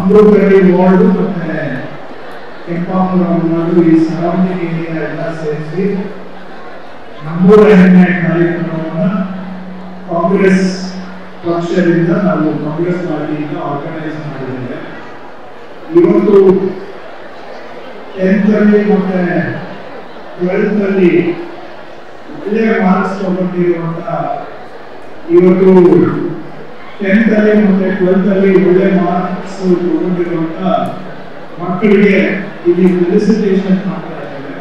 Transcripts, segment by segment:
Amruthahalli ward ಮತ್ತೆ Kempapura ward ಈ surrounding area ಎಲ್ಲ ಸೇರಿಸಿ ನಮ್ಮೂರ ಹೆಮ್ಮೆ ಕಾರ್ಯಕ್ರಮವನ್ನ ಕಾಂಗ್ರೆಸ್ ಪಕ್ಷದಿಂದ ನಾವು ಕಾಂಗ್ರೆಸ್ ಪಾರ್ಟಿಯಿಂದ ಆರ್ಗನೈಸ್ ಮಾಡಿದ್ದೇವೆ ಇವತ್ತು ಟೆಂತ್ ಅಲ್ಲಿ ಮತ್ತೆ ಟ್ವೆಲ್ತ್ ಅಲ್ಲಿ ಒಳ್ಳೆ ಮಾರ್ಕ್ಸ್ ತಗೊಂಡಿರುವಂತ ಇವತ್ತು ಟೆಂತ್ ಅಲ್ಲಿ ಮತ್ತೆ ಟ್ವೆಲ್ತ್ ಅಲ್ಲಿ ಒಳ್ಳೆ ಮಾರ್ಕ್ಸ್ ತಗೊಂಡಿರುವಂತ ಮಕ್ಕಳಿಗೆ ಇಲ್ಲಿ ಫೆಲಿಸಿಟೇಷನ್ ಮಾಡ್ತಾ ಇದ್ದೇವೆ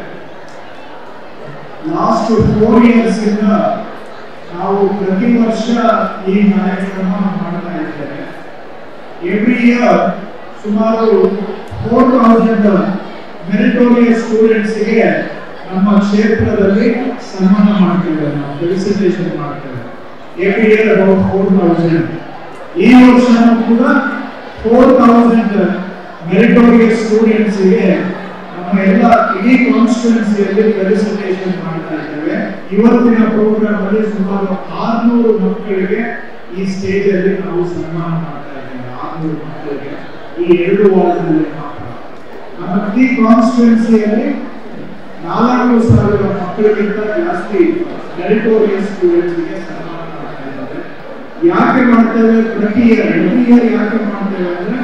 ಲಾಸ್ಟ್ ಫೋರ್ ಇಯರ್ಸ್ ಇಂದ ನಾವು ಪ್ರತಿ ವರ್ಷ ಈ ಕಾರ್ಯಕ್ರಮ ಮಾಡ್ತಾ ಇದ್ದೇವೆ ಎವ್ರಿ ಇಯರ್ ಸುಮಾರು ಫೋರ್ ತೌಸಂಡ್ ಮೆರಿಟೋರಿಯಸ್ ಸ್ಟೂಡೆಂಟ್ಸ್ಗೆ ನಮ್ಮ ಕ್ಷೇತ್ರದಲ್ಲಿ ಸನ್ಮಾನ ಮಾಡ್ತೇವೆ ನಾವು ಫೆಲಿಸಿಟೇಷನ್ ಮಾಡ್ತೇವೆ every year about four thousand ಈ ವರ್ಷನೂ ಕೂಡ ಫೋರ್ ತೌಸಂಡ್ ಮೆರಿಟೋರಿಯಸ್ ಸ್ಟೂಡೆಂಟ್ಸ್ಗೆ ನಮ್ಮ ಎಲ್ಲ ಇಡೀ ಕಾನ್ಸ್ಟಿಟ್ಯೂನ್ಸಿಯಲ್ಲಿ ಫೆಲಿಸಿಟೇಷನ್ ಮಾಡ್ತಾ ಇದ್ದೇವೆ ಇವತ್ತಿನ ಪ್ರೋಗ್ರಾಮ್ ಅಲ್ಲಿ ಸುಮಾರು ಆರ್ನೂರು ಮಕ್ಕಳಿಗೆ ಈ ಸ್ಟೇಜ್ ಅಲ್ಲಿ ನಾವು ಸನ್ಮಾನ ಮಾಡ್ತಾ ಇದ್ದೇವೆ ಆರ್ನೂರು ಮಕ್ಕಳಿಗೆ ಈ ಎರಡು ವಾರ್ಡ್ನಲ್ಲಿ ಮಾತ್ರ ನಮ್ಮ ಇಡೀ ಕಾನ್ಸ್ಟಿಟ್ಯೂನ್ಸಿಯಲ್ಲಿ ನಾಲ್ಕು ಸಾವಿರ ಮಕ್ಕಳಿಗಿಂತ ಜಾಸ್ತಿ ಮೆರಿಟೋರಿಯಸ್ ಸ್ಟೂಡೆಂಟ್ಸ್ಗೆ ಸನ್ಮಾನ ಮಾಡ್ತಾ ಇದ್ದಾರೆ ಯಾಕೆ ಮಾಡ್ತೇವೆ ಪ್ರತಿ ಇಯರ್ ಎವ್ರಿ ಇಯರ್ ಯಾಕೆ ಮಾಡ್ತೇವೆ ಅಂದ್ರೆ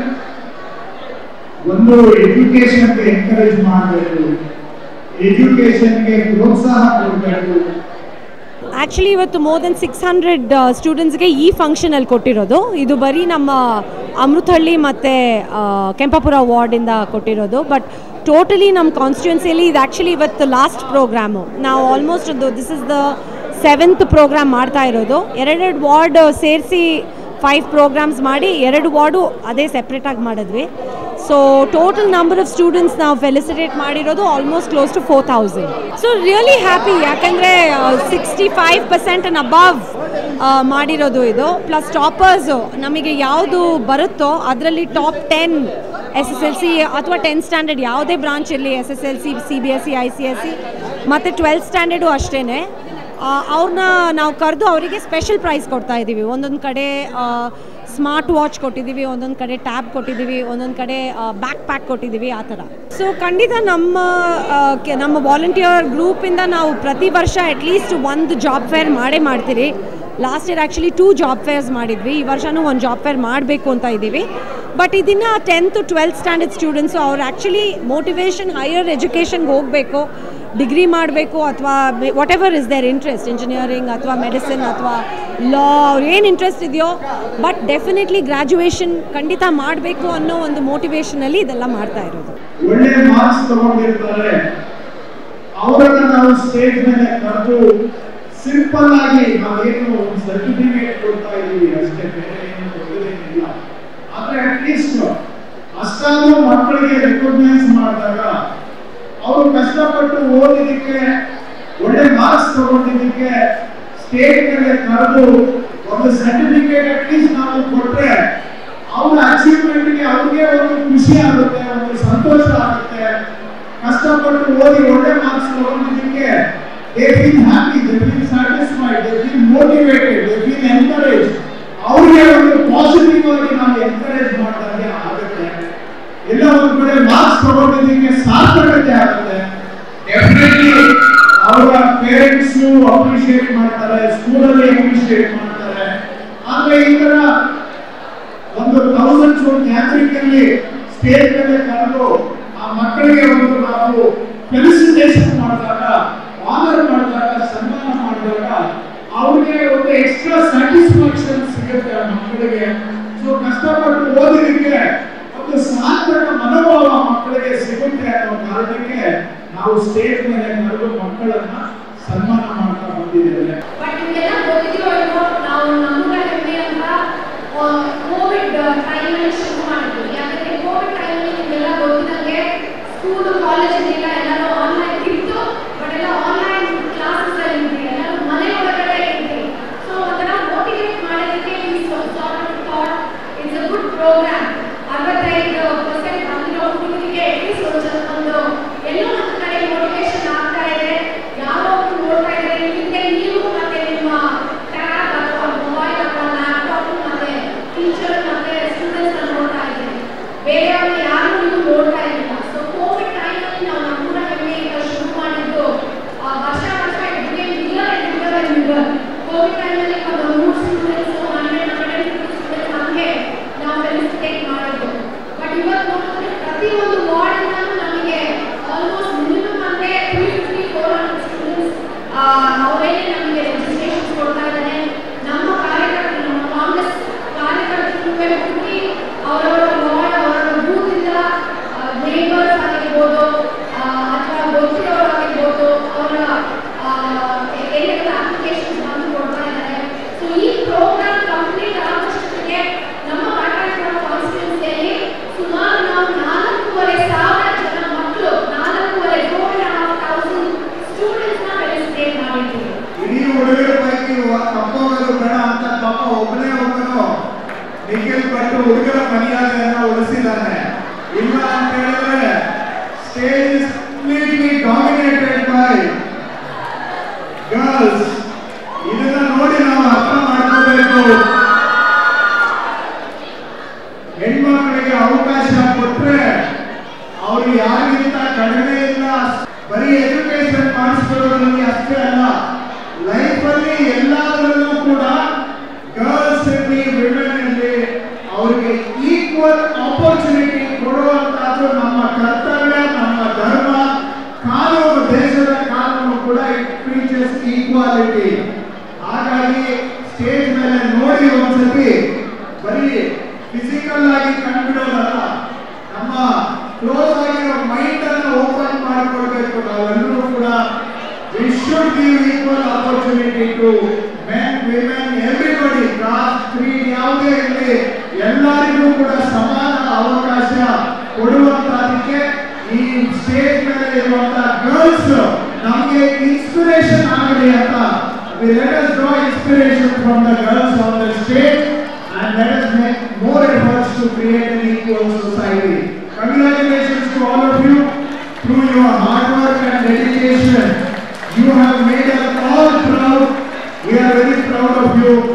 ಒಂದು ಎಜುಕೇಶನ್ಗೆ ಎಂಕರೇಜ್ ಮಾಡಬೇಕು ಎಜುಕೇಶನ್ಗೆ ಪ್ರೋತ್ಸಾಹ ಕೊಡಬೇಕು ಆ್ಯಕ್ಚುಲಿ ಇವತ್ತು ಮೋರ್ ದೆನ್ ಸಿಕ್ಸ್ ಹಂಡ್ರೆಡ್ ಸ್ಟೂಡೆಂಟ್ಸ್ಗೆ ಈ ಫಂಕ್ಷನಲ್ಲಿ ಕೊಟ್ಟಿರೋದು ಇದು ಬರೀ ನಮ್ಮ ಅಮೃತಹಳ್ಳಿ ಮತ್ತು ಕೆಂಪಾಪುರ ವಾರ್ಡಿಂದ ಕೊಟ್ಟಿರೋದು ಬಟ್ ಟೋಟಲಿ ನಮ್ಮ ಕಾನ್ಸ್ಟಿಟ್ಯೂನ್ಸಿಯಲ್ಲಿ ಇದು ಆ್ಯಕ್ಚುಲಿ ಇವತ್ತು ಲಾಸ್ಟ್ ಪ್ರೋಗ್ರಾಮು ನಾವು ಆಲ್ಮೋಸ್ಟ್ ಒಂದು this is the seventh programme ಮಾಡ್ತಾ ಇರೋದು ಎರಡೆರಡು ವಾರ್ಡ್ ಸೇರಿಸಿ ಫೈವ್ ಪ್ರೋಗ್ರಾಮ್ಸ್ ಮಾಡಿ ಎರಡು ವಾರ್ಡು ಅದೇ ಸೆಪ್ರೇಟಾಗಿ ಮಾಡಿದ್ವಿ so total number of students ನಾವು ಫೆಲಿಸಿಟೇಟ್ ಮಾಡಿರೋದು almost close to four thousand so really happy ಯಾಕಂದರೆ sixty five percent and above ಮಾಡಿರೋದು ಇದು ಪ್ಲಸ್ ಟಾಪರ್ಸು ನಮಗೆ ಯಾವುದು ಬರುತ್ತೋ ಅದರಲ್ಲಿ top ten S S L C ಅಥವಾ ಟೆಂತ್ ಸ್ಟ್ಯಾಂಡರ್ಡ್ ಯಾವುದೇ ಬ್ರಾಂಚ್ ಇರಲಿ S S L C C B S C I C S C ಮತ್ತು ಟ್ವೆಲ್ತ್ ಸ್ಟ್ಯಾಂಡರ್ಡು ಅಷ್ಟೇ ಅವ್ರನ್ನ ನಾವು ಕರೆದು ಅವರಿಗೆ ಸ್ಪೆಷಲ್ ಪ್ರೈಸ್ ಕೊಡ್ತಾ ಇದ್ದೀವಿ ಒಂದೊಂದು ಕಡೆ ಸ್ಮಾರ್ಟ್ ವಾಚ್ ಕೊಟ್ಟಿದ್ದೀವಿ ಒಂದೊಂದು ಕಡೆ ಟ್ಯಾಬ್ ಕೊಟ್ಟಿದ್ದೀವಿ ಒಂದೊಂದು ಕಡೆ ಬ್ಯಾಕ್ ಪ್ಯಾಕ್ ಕೊಟ್ಟಿದ್ದೀವಿ ಆ ಥರ ಸೊ ಖಂಡಿತ ನಮ್ಮ ಆ, ಕೆ- ನಮ್ಮ ವಾಲಂಟಿಯರ್ ಗ್ರೂಪಿಂದ ನಾವು ಪ್ರತಿ ವರ್ಷ ಅಟ್ಲೀಸ್ಟ್ ಒಂದು ಜಾಬ್ ಫೇರ್ ಮಾಡೇ ಮಾಡ್ತೀರಿ last year actually two job fairs ಮಾಡಿದ್ವಿ ಈ ವರ್ಷನೂ ಒಂದು ಜಾಬ್ ಫೇರ್ ಮಾಡಬೇಕು ಅಂತ ಇದ್ದೀವಿ ಬಟ್ ಇದನ್ನು ಟೆಂತ್ ಟ್ವೆಲ್ತ್ ಸ್ಟ್ಯಾಂಡರ್ಡ್ ಸ್ಟೂಡೆಂಟ್ಸು ಅವ್ರು ಆ್ಯಕ್ಚುಲಿ ಮೋಟಿವೇಶನ್ ಹೈಯರ್ ಎಜುಕೇಷನ್ಗೆ ಹೋಗಬೇಕು ಡಿಗ್ರಿ ಮಾಡಬೇಕು ಅಥವಾ whatever is there interest engineering ಅಥವಾ ಮೆಡಿಸಿನ್ ಅಥವಾ ಲಾ ಅವ್ರು ಏನು ಇಂಟ್ರೆಸ್ಟ್ ಇದೆಯೋ ಬಟ್ ಡೆಫಿನೆಟ್ಲಿ ಗ್ರ್ಯಾಜುಯೇಷನ್ ಖಂಡಿತ ಮಾಡಬೇಕು ಅನ್ನೋ ಒಂದು ಮೋಟಿವೇಶನಲ್ಲಿ ಇದೆಲ್ಲ ಮಾಡ್ತಾ ಇರೋದು ಒಳ್ಳೆ ಮಾರ್ಕ್ಸ್ ತಗೊಂಡಿರ್ತಾರೆ ಅವರನ್ನ ನಾವು ಸ್ಟೇಜ್ ಮೇಲೆ ಕರೆದು ಸಿಂಪಲ್ ಆಗಿ ನಾವೇನು ಒಂದು ಸರ್ಟಿಫಿಕೇಟ್ ಕೊಡ್ತಾ ಇದೀವಿ ಅಷ್ಟೇ ಬೇರೆ ಏನು ಕೊಡೋದೇನಿಲ್ಲ ಆದ್ರೆ ಅಟ್ಲೀಸ್ಟ್ ಅಷ್ಟಾದ್ರೂ ಮಕ್ಕಳಿಗೆ ರೆಕಗ್ನೈಸ್ ಮಾಡಿದಾಗ ಅವರು ಕಷ್ಟಪಟ್ಟು ಓದಿದ್ದಕ್ಕೆ ಒಳ್ಳೆ ಮಾರ್ಕ್ಸ್ ತಗೊಂಡಿದ್ದಕ್ಕೆ ಸ್ಟೇಟ್ ಮೇಲೆ ಕರೆದು ಒಂದು ಸರ್ಟಿಫಿಕೇಟ್ ಅಟ್ಲೀಸ್ಟ್ ನಾವು ಕೊಟ್ರೆ ಅವರ ಅಚೀವ್ಮೆಂಟ್ಗೆ ಅವ್ರಿಗೆ ಒಂದು ಖುಷಿ ಆಗುತ್ತೆ ಒಂದು ಸಂತೋಷ ಆಗುತ್ತೆ ಕಷ್ಟಪಟ್ಟು ಓದಿ ಒಳ್ಳೆ ಮಾರ್ಕ್ಸ್ ತಗೊಂಡಿದ್ದಕ್ಕೆ they feel happy they feel satisfied they feel motivated they feel encourage ಅವ್ರಿಗೆ ಒಂದು ಪಾಸಿಟಿವ್ ಆಗಿ ನಾವು ಎನ್ಕರೇಜ್ ಮಾಡಿದಾಗೆ ಆಗುತ್ತೆ ಎಲ್ಲ ಒಂದ್ ಕಡೆ ಮಾರ್ಕ್ಸ್ ತಗೊಂಡಿದ್ದಕ್ಕೆ ಸಾರ್ಥಕತೆ ಆಗುತ್ತೆ ಡೆಫಿನೆಟ್ಲಿ ಅವರ ಪೇರೆಂಟ್ಸ್ ಅಪ್ರಿಶಿಯೇಟ್ ಮಾಡ್ತಾರೆ ಸ್ಕೂಲಲ್ಲಿ ಅಪ್ರಿಶಿಯೇಟ್ ಮಾಡ್ತಾರೆ ಆದ್ರೆ ಈ ತರ ಒಂದು ಥೌಸಂಡ್ಸ್ ಒಂದು ಗ್ಯಾದರಿಂಗ್ ಅಲ್ಲಿ ಸ್ಟೇಜ್ ಮೇಲೆ ಕರೆದು ಆ ಮಕ್ಕಳಿಗೆ ಒಂದು ನಾವು ಫೆಲಿಸಿಟೇಷನ್ ಮಾಡಿದಾಗ ಆನರ್ ಮಾಡಿದಾಗ ಸನ್ಮಾನ ಮಾಡಿದಾಗ ಅವ್ರಿಗೆ ಒಂದು ಎಕ್ಸ್ಟ್ರಾ ಸ್ಯಾಟಿಸ್ಫ್ಯಾಕ್ಷನ್ ಸಿಗುತ್ತೆ ಆ ಮಕ್ಕಳಿಗೆ ಸೊ ಕಷ್ಟಪಟ್ಟು ಓದಿದಕ್ಕೆ ಒಂದು ಸಾರ್ಥಕ ಮನೋಭಾವ ಮಕ್ಕಳಿಗೆ ಸಿಗುತ್ತೆ ಅನ್ನೋ ಕಾರಣಕ್ಕೆ ನಾವು ಸ್ಟೇಜ್ ಮೇಲೆ ಕರೆದು ಮಕ್ಕಳನ್ನ ಸನ್ಮಾನ ಮಾಡ್ತಾ ಬಂದಿದ್ದೇವೆ ಬಟ್ ನಿಮಗೆಲ್ಲ ಗೊತ್ತಿರೋ ಇಲ್ವೋ ನಾವು ನಮ್ಮೂರ ಹೆಮ್ಮೆ ಅಂತ ಕೋವಿಡ್ ಟೈಮಲ್ಲಿ ಶುರು ಮಾಡಿದ್ವಿ ಯಾಕಂದ್ರೆ ಕೋವಿಡ್ ಟೈಮಲ್ಲಿ ನಿಮಗೆಲ್ಲ ಗೊತ್ತಿದಂಗೆ ಸ್ಕೂಲು ಕಾಲೇಜಿಗೆಲ್ಲ ಎಲ್ಲರೂ ಆನ್ಲೈನ್ ಇತ್ತು ಬಟ್ ಎಲ್ಲ ಆನ್ಲೈನ್ ಕ್ಲಾಸಸ್ ಅಲ್ಲಿ ಇದ್ವಿ ಎಲ್ಲರೂ ಮನೆ ಒಳಗಡೆ ಇದ್ವಿ ಸೊ ಒಂಥರ ಮೋಟಿವೇಟ್ ಮಾಡೋದಕ್ಕೆ ಇಟ್ಸ್ ಅ ಗುಡ್ ಪ್ರೋಗ್ರಾಮ್ ಅರವತ್ತೈದು ಪರ್ಸೆಂಟ್ ಬಂದಿರೋ ಹುಡುಗರಿಗೆ ಅಟ್ಲೀಸ್ಟ್ ಒಂದು ಸ್ವಲ್ಪ ಒಂದು ಎಲ್ಲೋ ಒಂದು ಕಡೆ ಮೋಟಿವೇಶನ್ ಆಗ್ತಾ ಇದೆ ಯಾರೋ ಒಬ್ರು ನೋಡ್ತಾ ಇದ್ದಾರೆ ಹಿಂದೆ ನೀವು ಅವರೇನೆ ನಮಗೆ ರಿಜಿಸ್ಟ್ರೇಷನ್ ಕೊಡ್ತಾ ಇದ್ದಾರೆ ನಮ್ಮ ಕಾರ್ಯಕರ್ತರು ನಮ್ಮ ಕಾಂಗ್ರೆಸ್ ಕಾರ್ಯಕರ್ತರಿಗೆ ಹುಡುಕಿ ಅವರವರ ವಾರ್ಡ್ ಅವರವರ ಬೂತಿಂದ ನೇಬರ್ಸ್ ಆಗಿರ್ಬೋದು ಆ, ಅಥವಾ ಗೊತ್ತಿರೋರಾಗಿರ್ಬೋದು ಅವರ ಏನೆಲ್ಲ ಅಪ್ಲಿಕೇಶನ್ಸ್ ಬಂದು ಕೊಡ್ತಾ ಇದ್ದಾರೆ ಸೊ ಈ ಪ್ರೋಗ್ರಾಮ್ ಕಂಪ್ಲೀಟ್ ಆಗೋಷ್ಟೊತ್ತಿಗೆ ನಮ್ಮ ಕಾಟಾಪುರ ಕಾನ್ಸ್ಟಿಟ್ಯೂನ್ಸಿಯಲ್ಲಿ ಸುಮಾರು ನಾವು ನಾಲ್ಕೂವರೆ ಸಾವಿರ ಜನ ಮಕ್ಕಳು ನಾಲ್ಕೂವರೆ ಫೋರ್ ಅಂಡ್ ಹಾಫ್ ತೌಸಂಡ್ ಸ್ಟೂಡೆಂಟ್ಸ್ನ ರಿಜಿಸ್ಟ್ರೇಟ್ ಮಾಡಿದ್ದೀವಿ ಇಡೀ ಹುಡುಗರ ಪೈಕಿ ತಪ್ಪೋಗಲು ಬೇಡ ಅಂತ ಪಾಪ ಒಬ್ಬನೇ ಒಬ್ಬನು ನಿಖಿಲ್ ಭಟ್ ಹುಡುಗರ ಮರ್ಯಾದೆಯನ್ನ ಉಳಿಸಿದ್ದಾನೆ ಇಲ್ಲ ಅಂತ ಹೇಳಿದ್ರೆ stage is completely dominated by girls ಇದನ್ನ ನೋಡಿ ನಾವು ಅರ್ಥ ಮಾಡ್ಕೋಬೇಕು ಹೆಣ್ಮಕ್ಳಿಗೆ ಅವಕಾಶ ಕೊಟ್ರೆ ಅವ್ರು ಯಾರಿಗಿಂತ ಕಡಿಮೆ ಇಲ್ಲ ಬರೀ ಎಜುಕೇಶನ್ ಮಾಡಿಸ್ಕೊಳ್ಳೋದ್ರಲ್ಲಿ ಅಷ್ಟೇ ಅಲ್ಲ ಲೈಫಲ್ಲಿ ಎಲ್ಲದರಲ್ಲೂ ಕೂಡ ಗರ್ಲ್ಸ್ ಇರಲಿ ವಿಮೆನ್ ಇರಲಿ ಅವ್ರಿಗೆ ಈಕ್ವಲ್ ಆಪರ್ಚುನಿಟಿ ಕೊಡುವಂತಹದ್ದು ನಮ್ಮ ಕರ್ತವ್ಯ ನಮ್ಮ ಧರ್ಮ ಕಾನೂನು ದೇಶದ ಕಾನೂನು ಕೂಡ ಇಟ್ ಪ್ರೀಚಸ್ ಈಕ್ವಾಲಿಟಿ ಹಾಗಾಗಿ ಸ್ಟೇಜ್ ಮೇಲೆ ನೋಡಿ ಒಂದ್ಸತಿ ಬರೀ ಫಿಸಿಕಲ್ ಆಗಿ ಕಂಡುಬಿಡೋದಲ್ಲ ನಮ್ಮ ಕ್ಲೋಸ್ ಆಗಿರೋ ಮೈಂಡ್ ಅನ್ನು ಓಪನ್ ಮಾಡಿಕೊಡ್ಬೇಕು ನಾವೆಲ್ಲರೂ ಕೂಡ we should give equal opportunity to men women everybody caste creed ಯಾವುದೇ ಇರಲಿ ಎಲ್ಲರಿಗೂ ಕೂಡ ಸಮಾನ ಅವಕಾಶ ಕೊಡುವಂತದಕ್ಕೆ ಈ ಸ್ಟೇಜ್ ಮೇಲೆ ಇರುವಂತಹ ಗರ್ಲ್ಸ್ ನಮಗೆ ಇನ್ಸ್ಪಿರೇಷನ್ ಆಗಲಿ ಅಂತ we let us draw inspiration from the girls on the stage and let us make more efforts to create an equal society. Congratulations to all of you. Through your hard work and dedication, you have made us all proud. We are very proud of you.